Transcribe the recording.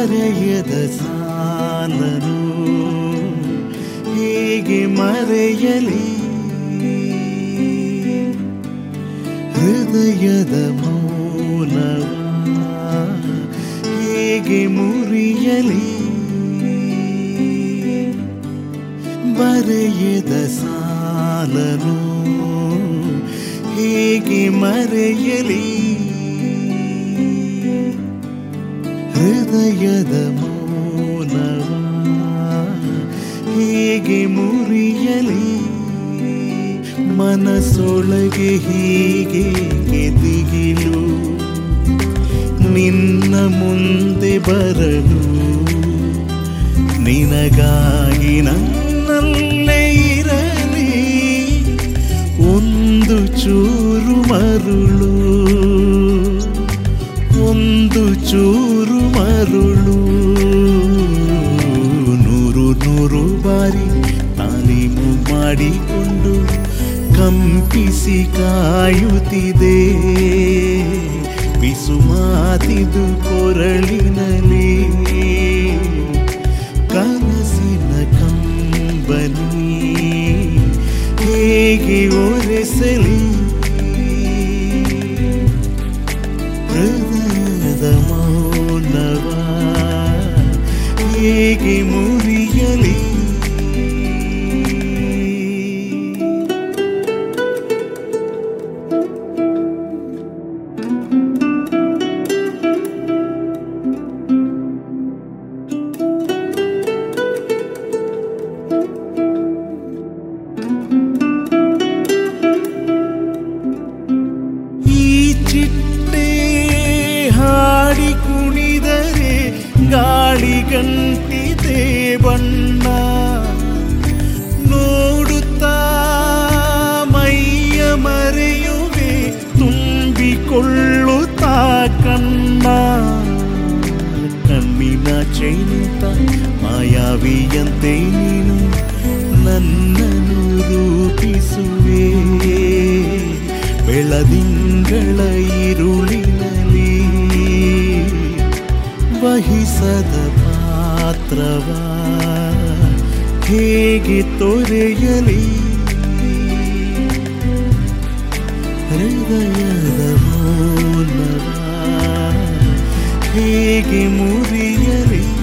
ಬರೆಯದ ಸಾಲನು ಹೇಗೆ ಮರೆಯಲಿ ಹೃದಯದ ಮೌನವ ಹೇಗೆ ಮುರಿಯಲಿ ಬರೆಯದ ಸಾಲನು ಹೇಗೆ ಮರೆಯಲಿ ಹೃದಯದ ಮೌನವ ಹೇಗೆ ಮುರಿಯಲಿ ಮನಸೊಳಗೆ ಹೀಗೆ ದಿಗಿಲು ನಿನ್ನ ಮುಂದೆ ಬರಲು ನಿನಗಾಗಿ ನನ್ನಲ್ಲೇ ಇರಲಿ ಒಂದು ಚೂರು ಮರುಳು ಒಂದು ಚೂರು ಮರುಳು ನೂರು ನೂರು ಬಾರಿ ತಾಲೀಮು ಮಾಡಿಕೊಂಡು ಕಂಪಿಸಿ ಕಾಯುತ್ತಿದೆ ಬಿಸು ಮಾತಿದು ಕೊರಳಿನಲ್ಲಿ ಕನಸಿನ ಕಂಬನಿ ಹೇಗೆ ಒರೆಸಲಿ ಹೃದಯದ ಮೌನವ ಹೇಗೆ ಮುರಿಯಲಿ ಈ ಚಿಟ್ಟೆ ಹಾಡಿ ಕುಣಿದರೆ ಗಾಳಿ ಗಂಟಿದೆ ಬಣ್ಣ ನೋಡುತ್ತಾ ಮೈಯ ಮರೆಯುವೆ ತುಂಬಿಕೊಳ್ಳುತ್ತಾ ಕಣ್ಣ ಕಣ್ಣಿನ ಚೈನಿತ ಮಾಯಾವಿಯಂತೆ ನೀನು ನನ್ನನ್ನು ರೂಪಿಸುವೆ ಬೆಳದಿಂಗಳ ಇರುಳಿನಲ್ಲಿ ವಹಿಸದ ಪಾತ್ರವ ಹೇಗೆ ತೊರೆಯಲಿ ಹೃದಯದ ಮೌನವ ಹೇಗೆ ಮುರಿಯಲಿ